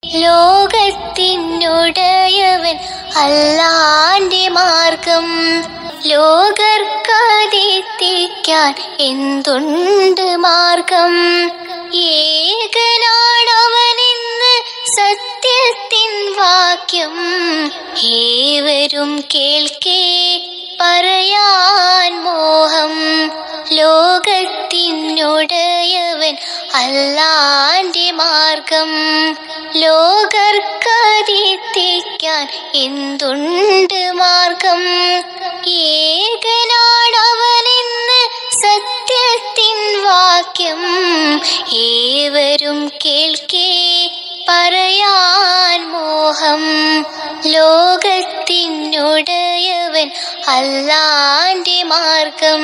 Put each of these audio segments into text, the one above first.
ലോകത്തിനുടയവൻ അല്ലാന്റെ മാർഗം ലോകർക്കതെത്തിക്കാൻ എന്തുണ്ട് മാർഗം ഏകനാണവനെന്ന് സത്യത്തിൻ വാക്യം ഏവരും കേൾക്കേ പറയാൻ മോഹം ലോകത്തിനുടയവൻ അല്ലാന്റെ മാർഗം ലോകർക്കതെത്തിക്കാൻ എന്തുണ്ട് മാർഗം ഏകനാണവനെന്ന് സത്യത്തിൻ വാക്യം ഏവരും കേൾക്കേ പറയാൻ മോഹം ലോകത്തിനുടയവൻ അല്ലാന്റെ മാർഗം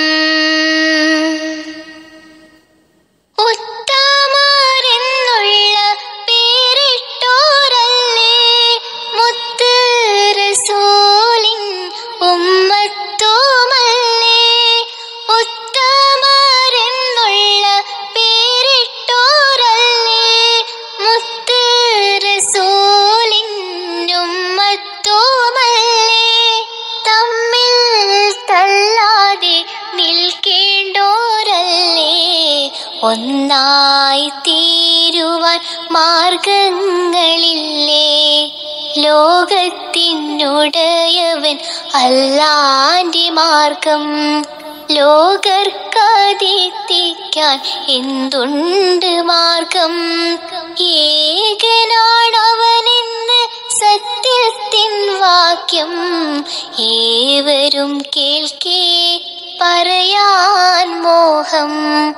ഉത്തമരെന്നുള്ള പേരിട്ടോരല്ലേ മുത്ത് റസൂലിൻ ഉമ്മത്തോമല്ലേ ഉത്തമരെന്നുള്ള പേരിട്ടോരല്ലേ മുത്ത് റസൂലിൻ ഉമ്മത്തോമല്ലേ തമ്മിൽ തല്ലാതെ നിൽക്കേണ്ടോരല്ലേ ഒന്നായി തീരുവാൻ മാർഗങ്ങളില്ലേ ലോകത്തിനുടയവൻ അല്ലാന്റെ മാർഗം ലോകർക്കതെത്തിക്കാൻ എന്തുണ്ട് മാർഗം ഏകനാണവനെന്ന് സത്യത്തിൻ വാക്യം ഏവരും കേൾക്കേ പറയാൻ മോഹം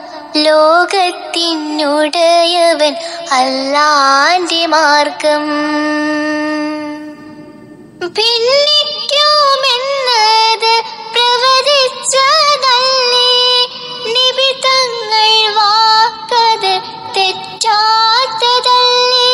ലോകത്തിനുടയവൻ അല്ലാന്റെ മാർഗം ഭിന്നിക്കുമെന്നത് പ്രവചിച്ചതല്ലേ നിബിതങ്ങൾ വാക്കത് തെറ്റാത്തതല്ലേ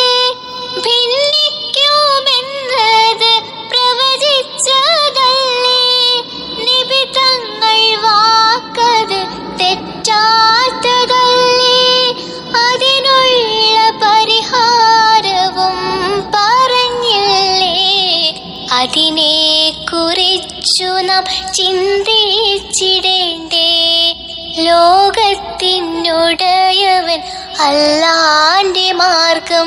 ഭിന്നിക്കുമെന്നത് പ്രവചിച്ചതല്ലേ നിബിതങ്ങൾ വാക്കത് തെറ്റാത്തതല്ലേ അതിനുള്ള പരിഹാരവും പറഞ്ഞില്ലേ അതിനെ കുറിച്ചു നാം ചിന്തിച്ചിടേണ്ടേ ലോകത്തിനുടയവൻ അല്ലാന്റെ മാർഗം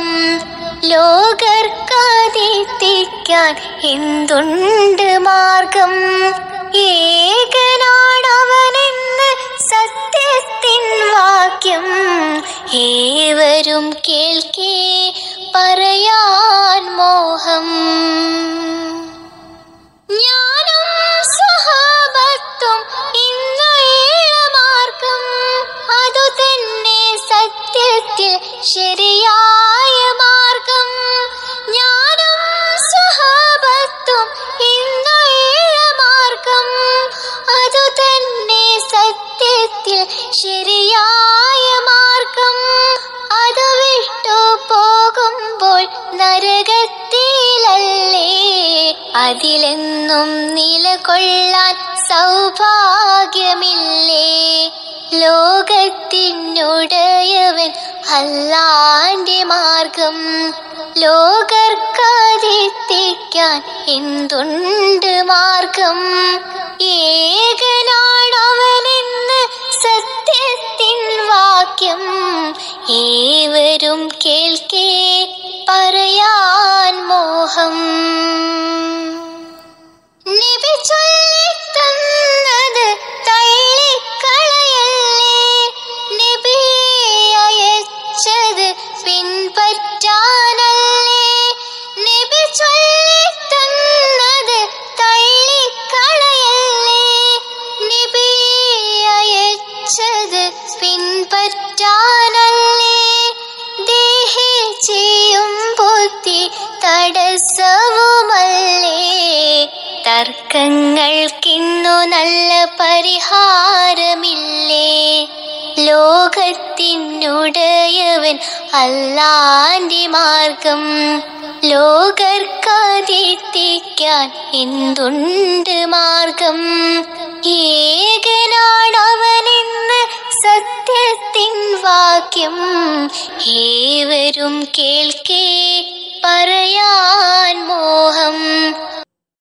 ലോകർക്കതെത്തിക്കാൻ എന്തുണ്ട് മാർഗം ഏകനാണവനെന്ന് സത്യത്തിൻ വാക്യം ഏവരും കേൾക്കേ പറയാൻ മോഹം ഞാനും സ്വഹാബത്തും ഇന്നുയുള്ള മാർഗം അതു തന്നെ സത്യത്തിൽ ശരിയായ മാർഗം ഞാനും സ്വഹാബത്തും ഇന്നുയുള്ള മാർഗം അതു തന്നെ സത്യത്തിൽ ശരിയായ മാർഗം അത് വിട്ടു പോകുമ്പോൾ നരകത്തിലല്ലേ അതിലെന്നും നിലകൊള്ളാൻ സൗഭാഗ്യമില്ലേ ലോകത്തിനുടയവൻ അല്ലാന്റെ മാർഗം ലോകർക്കതെത്തിക്കാൻ എന്തുണ്ട് മാർഗം ഏകനാണവനെന്ന് സത്യത്തിൻ വാക്യം ഏവരും കേൾക്കേ പറയാൻ മോഹം നബി ചൊല്ലിത്തന്നത് തള്ളിക്കളയല്ലേ നബി അയച്ചത് പിൻപറ്റാനല്ലേ നബി ചൊല്ലിത്തന്നത് തള്ളിക്കളയല്ലേ നബി അയച്ചത് പിൻപറ്റാനല്ലേ ദേഹി ചെയ്യും ബുദ്ധി തടസ്സവുമല്ലേ തർക്കങ്ങൾക്കിന്നു നല്ല പരിഹാരമില്ലേ ലോകത്തിനുടയവൻ അല്ലാന്റെ മാർഗം ലോകർക്കതെത്തിക്കാൻ എന്തുണ്ട് മാർഗം ഏകനാണവനെന്ന് സത്യത്തിൻ വാക്യം ഏവരും കേൾക്കേ